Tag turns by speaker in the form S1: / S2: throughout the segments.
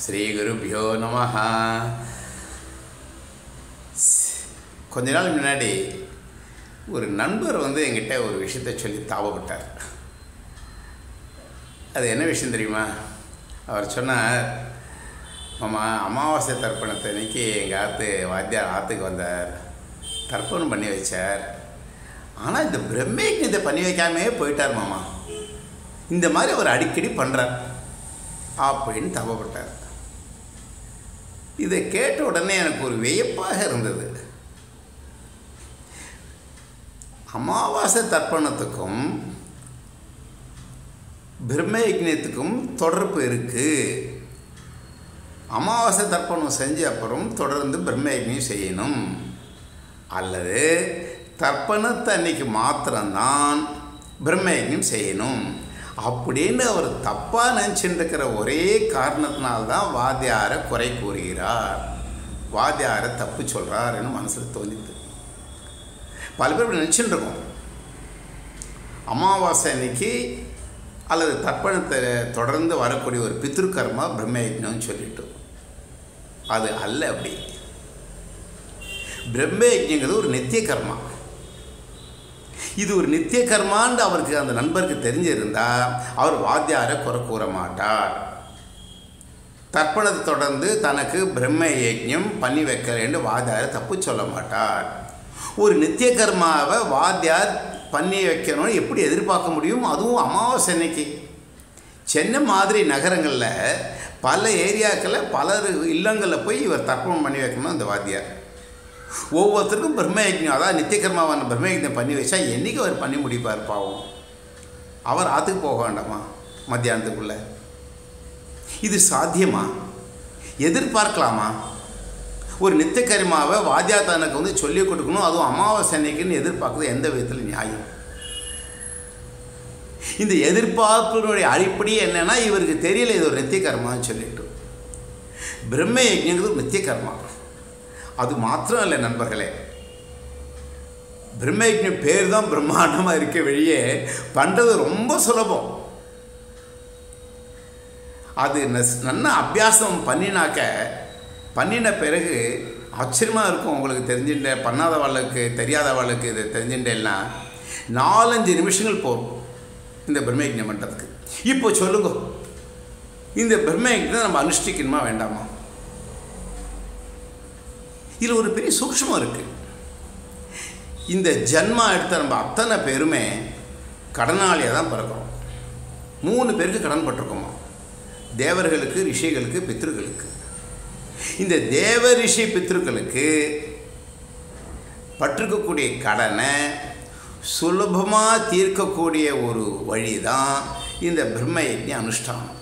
S1: ஸ்ரீகுருபியோ நமஹ கொஞ்ச நாள் முன்னாடி ஒரு நண்பர் வந்து என்கிட்ட ஒரு விஷயத்தை சொல்லி தாவப்பட்டார் அது என்ன விஷயம் தெரியுமா அவர் சொன்னார் மாமா அமாவாசை தர்ப்பணத்தை அன்னைக்கு எங்கள் ஆற்று வாத்தியார் ஆற்றுக்கு வந்தார் தர்ப்பணம் பண்ணி வச்சார் ஆனால் இந்த பிரம்மேக்னத்தை பண்ணி வைக்காமே போயிட்டார் மாமா இந்த மாதிரி அவர் அடிக்கடி பண்ணுறார் அப்படின்னு தவப்பட்டார் இதை கேட்ட உடனே எனக்கு ஒரு வியப்பாக இருந்தது அமாவாசை தர்ப்பணத்துக்கும் பிரம்ம யஜ்ஞத்துக்கும் தொடர்பு இருக்குது அமாவாசை தர்ப்பணம் செஞ்ச அப்புறம் தொடர்ந்து பிரம்ம யஜ்ஞம் செய்யணும் அல்லது தர்ப்பணத்தை அன்னைக்கு மாத்திரம்தான் பிரம்ம யஜ்ஞம் செய்யணும் அப்படின்னு அவர் தப்பாக நினச்சிட்டு இருக்கிற ஒரே காரணத்தினால்தான் வாத்தியாரை குறை கூறுகிறார் வாத்தியாரை தப்பு சொல்கிறாருன்னு மனசில் தோணித்து பல பேர் இப்படி நினச்சிட்டு இருக்கோம் அமாவாசை அன்னைக்கு அல்லது தர்ப்பணத்தை தொடர்ந்து வரக்கூடிய ஒரு பித்ருக்கர்மா பிரம்மயஜ்னம்னு சொல்லிட்டு அது அல்ல அப்படி பிரம்மயஜ்ஞங்கிறது ஒரு நித்திய கர்மா இது ஒரு நித்திய கர்மான்னு அவருக்கு அந்த நண்பருக்கு தெரிஞ்சிருந்தா அவர் வாத்தியாரை குறை கூற மாட்டார் தர்ப்பணத்தை தொடர்ந்து தனக்கு பிரம்ம யஜ்ஞம் பண்ணி வைக்கிறேன்னு வாத்தியாரை தப்பு சொல்ல மாட்டார் ஒரு நித்திய கர்மாவை வாத்தியார் பண்ணி வைக்கணும்னு எப்படி எதிர்பார்க்க முடியும் அதுவும் அமாவாசை அன்னைக்கு சென்னை மாதிரி நகரங்களில் பல ஏரியாக்களில் பலர் இல்லங்களில் போய் இவர் தர்ப்பணம் பண்ணி வைக்கணும் அந்த வாத்தியார் ஒவ்வொருத்தருக்கும் பிரம்மயஜ்ஞம் அதாவது நித்தியகர்மாவான பிரம்மயஜ்ஞம் பண்ணி வச்சா என்றைக்கு அவர் பண்ணி முடிப்பார் பாவம் அவர் ஆற்றுக்கு போக வேண்டாமா மத்தியானத்துக்குள்ளே இது சாத்தியமா எதிர்பார்க்கலாமா ஒரு நித்தியகரிமாவை வாத்தியா தனக்கு வந்து சொல்லிக் கொடுக்கணும் அதுவும் அமாவாசை அன்னைக்குன்னு எதிர்பார்க்குறது எந்த விதத்தில் நியாயம் இந்த எதிர்பார்ப்பினுடைய அடிப்படை என்னன்னா இவருக்கு தெரியல இது ஒரு நித்திய கர்மான்னு சொல்லிட்டு பிரம்ம யஜ்ஞங்கிறது ஒரு நித்திய கர்மா அது மாத்திரம் இல்லை நண்பர்களே பிரம்ம யஜ்ஞம் பேர் தான் பிரம்மாண்டமாக இருக்க வெளியே பண்ணுறது ரொம்ப சுலபம் அது நல்ல அபியாசம் பண்ணினாக்க பண்ணின பிறகு ஆச்சரியமாக இருக்கும் உங்களுக்கு தெரிஞ்சுட்ட பண்ணாதவளுக்கு தெரியாதவளுக்கு இது தெரிஞ்சுட்டேன்னா நாலஞ்சு நிமிஷங்கள் போகும் இந்த பிரம்மயஜ்ஞம் பண்ணுறதுக்கு இப்போ சொல்லுங்க இந்த பிரம்மயஜ்ஞத்தை நம்ம அனுஷ்டிக்கணுமா வேண்டாமா இதில் ஒரு பெரிய சூக்ஷமம் இருக்குது இந்த ஜன்மா எடுத்த நம்ம அத்தனை பேருமே கடனாளியாக தான் பிறக்கிறோம் மூணு பேருக்கு கடன் பட்டிருக்கோமா தேவர்களுக்கு ரிஷிகளுக்கு பித்ருக்களுக்கு இந்த தேவ ரிஷி பித்ருக்களுக்கு பட்டிருக்கக்கூடிய கடனை சுலபமாக தீர்க்கக்கூடிய ஒரு வழி தான் இந்த பிரம்ம யஜ்ஞ அனுஷ்டானம்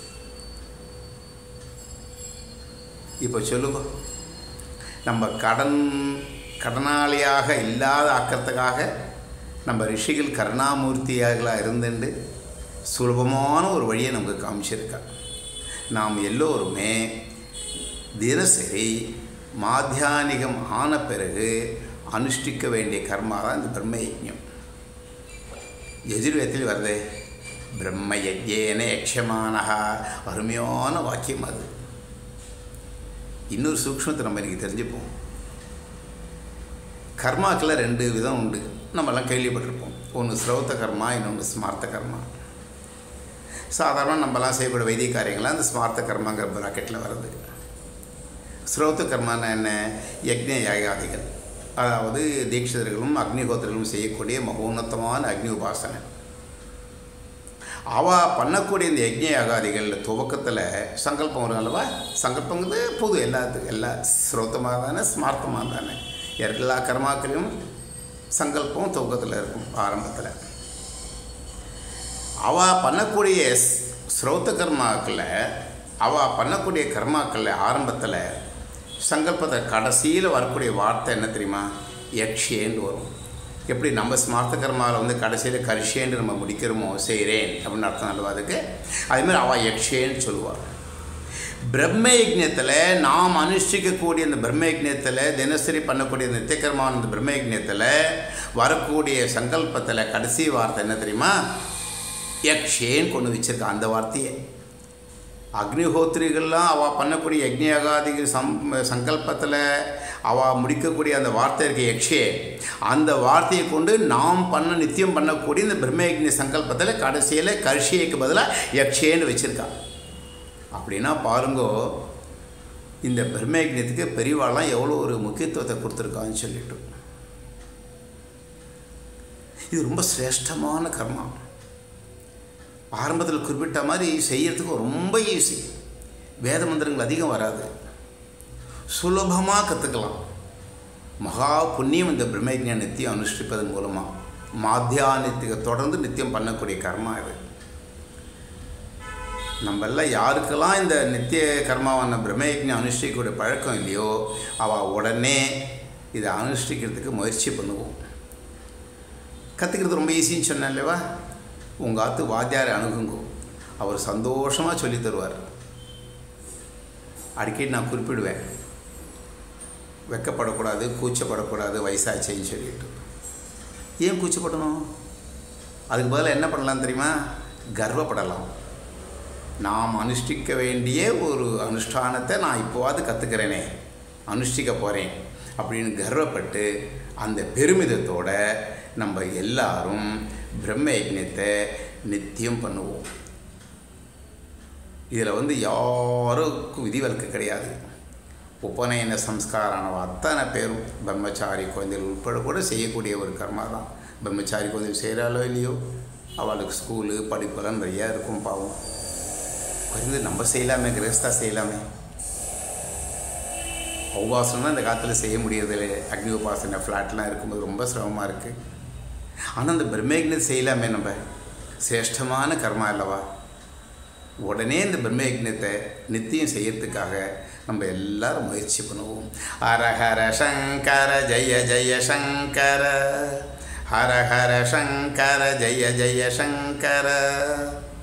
S1: இப்போ சொல்லுங்க நம்ம கடன் கடனாளியாக இல்லாத ஆக்கிறதுக்காக நம்ம ரிஷிகள் கருணாமூர்த்தியாகலாம் இருந்துட்டு சுலபமான ஒரு வழியை நமக்கு காமிச்சிருக்கா நாம் எல்லோருமே தினசரி மாத்தியானிகம் ஆன பிறகு அனுஷ்டிக்க வேண்டிய கர்மா தான் இந்த பிரம்ம யஜ்ஞம் எஜுர்வேதத்தில் வருது பிரம்ம யஜ்யேன யக்ஷமானஹா அருமையான வாக்கியம் அது இன்னொரு சூக்ஷ்மத்தை நம்ம இன்றைக்கி தெரிஞ்சுப்போம் கர்மாக்கில் ரெண்டு விதம் உண்டு நம்மெல்லாம் கேள்விப்பட்டிருப்போம் ஒன்று ஸ்ரௌத்த கர்மா இன்னொன்று ஸ்மார்த்த கர்மா சாதாரண நம்மலாம் செய்யக்கூடிய வைத்திய காரியங்கள்லாம் அந்த ஸ்மார்த்த கர்மாங்கிற ப்ராக்கெட்டில் வருது ஸ்ரோத்த கர்மானா என்ன யக்ஞ யாகாதிகள் அதாவது தீட்சிதர்களும் அக்னிஹோத்திரர்களும் செய்யக்கூடிய மகோன்னதமான அக்னி உபாசனை அவ பண்ணக்கூடிய இந்த யஜ்ஞ யாகாதிகளில் துவக்கத்தில் சங்கல்பம் வரும் அல்லவா சங்கல்பங்கிறது பொது எல்லாத்துக்கும் எல்லா ஸ்ரோத்தமாக தானே ஸ்மார்த்தமாக தானே எல்லா கர்மாக்களையும் சங்கல்பம் துவக்கத்தில் இருக்கும் ஆரம்பத்தில் அவள் பண்ணக்கூடிய ஸ்ரோத்த கர்மாக்களில் அவள் பண்ணக்கூடிய கர்மாக்களில் ஆரம்பத்தில் சங்கல்பத்தை கடைசியில் வரக்கூடிய வார்த்தை என்ன தெரியுமா யக்ஷேன்னு வரும் எப்படி நம்ம ஸ்மார்த்த கர்மாவில் வந்து கடைசியில் கரிஷேன்னு நம்ம முடிக்கிறோமோ செய்கிறேன் அப்படின்னு அர்த்தம் அல்லவா அதுக்கு அதுமாதிரி அவள் யக்ஷேன்னு சொல்லுவாள் பிரம்ம யஜ்ஞத்தில் நாம் அனுஷ்டிக்கக்கூடிய இந்த பிரம்ம யஜ்ஞத்தில் தினசரி பண்ணக்கூடிய நித்தியகரமான இந்த பிரம்ம யஜ்ஞத்தில் வரக்கூடிய சங்கல்பத்தில் கடைசி வார்த்தை என்ன தெரியுமா யக்ஷேன்னு கொண்டு வச்சிருக்கா அந்த வார்த்தையை அக்னிஹோத்திரிகள்லாம் அவள் பண்ணக்கூடிய யக்ஞயாகாதி சம் சங்கல்பத்தில் அவள் முடிக்கக்கூடிய அந்த வார்த்தை இருக்க யக்ஷே அந்த வார்த்தையை கொண்டு நாம் பண்ண நித்தியம் பண்ணக்கூடிய இந்த பிரம்மயக்னி சங்கல்பத்தில் கடைசியில் கர்ஷியைக்கு பதிலாக யக்ஷேன்னு வச்சுருக்கா அப்படின்னா பாருங்கோ இந்த பிரம்மயக்னத்துக்கு பெரியவாள்லாம் எவ்வளோ ஒரு முக்கியத்துவத்தை கொடுத்துருக்கான்னு சொல்லிட்டு இது ரொம்ப சிரேஷ்டமான கர்மா ஆரம்பத்தில் குறிப்பிட்ட மாதிரி செய்யறதுக்கு ரொம்ப ஈஸி வேத மந்திரங்கள் அதிகம் வராது சுலபமாக கற்றுக்கலாம் மகா புண்ணியம் இந்த பிரம்மயஜ்ஞ நித்தியம் அனுஷ்டிப்பதன் மூலமாக மாத்தியானித்திக தொடர்ந்து நித்தியம் பண்ணக்கூடிய கர்மா இது நம்மெல்லாம் யாருக்கெல்லாம் இந்த நித்திய கர்மாவான பிரம்மயஜ்ஞம் அனுஷ்டிக்கக்கூடிய பழக்கம் இல்லையோ அவள் உடனே இதை அனுஷ்டிக்கிறதுக்கு முயற்சி பண்ணுவோம் கற்றுக்கிறது ரொம்ப ஈஸின்னு சொன்னேன் இல்லைவா உங்கள் ஆத்து வாத்தியாரை அணுகுங்கோ அவர் சந்தோஷமாக சொல்லி தருவார் அடிக்கடி நான் குறிப்பிடுவேன் வெக்கப்படக்கூடாது கூச்சப்படக்கூடாது வயசாச்சேன்னு சொல்லிட்டு ஏன் கூச்சப்படணும் அதுக்கு பதிலாக என்ன பண்ணலாம் தெரியுமா கர்வப்படலாம் நாம் அனுஷ்டிக்க வேண்டிய ஒரு அனுஷ்டானத்தை நான் இப்போவாது கற்றுக்கிறேனே அனுஷ்டிக்க போகிறேன் அப்படின்னு கர்வப்பட்டு அந்த பெருமிதத்தோட நம்ம எல்லாரும் பிரம்ம யஜ்ஞத்தை நித்தியம் பண்ணுவோம் இதில் வந்து யாருக்கும் விதிவிலக்கு கிடையாது உபநயன சம்ஸ்காரானவ அத்தனை பேரும் பிரம்மச்சாரி குழந்தைகள் உட்பட கூட செய்யக்கூடிய ஒரு கர்மா தான் பிரம்மச்சாரி குழந்தைகள் செய்கிறாலோ இல்லையோ அவளுக்கு ஸ்கூலு படிப்பெல்லாம் நிறையா இருக்கும் பாவம் குறைந்து நம்ம செய்யலாமே கிரகஸ்தா செய்யலாமே உபாசனம் இந்த காலத்தில் செய்ய முடியறதில்ல அக்னி உபாசனை ஃப்ளாட்லாம் இருக்கும்போது ரொம்ப சிரமமாக இருக்குது ஆனால் அந்த பிரம்மயக்னத்தை செய்யலாமே நம்ம சிரேஷ்டமான கர்மா அல்லவா உடனே இந்த பிரம்மயக்னத்தை நித்தியம் செய்யறதுக்காக நம்ம எல்லாரும் முயற்சி பண்ணுவோம் ஹர ஹர சங்கர ஜெய ஜெய சங்கர ஹர ஹர சங்கர ஜெய ஜெய சங்கர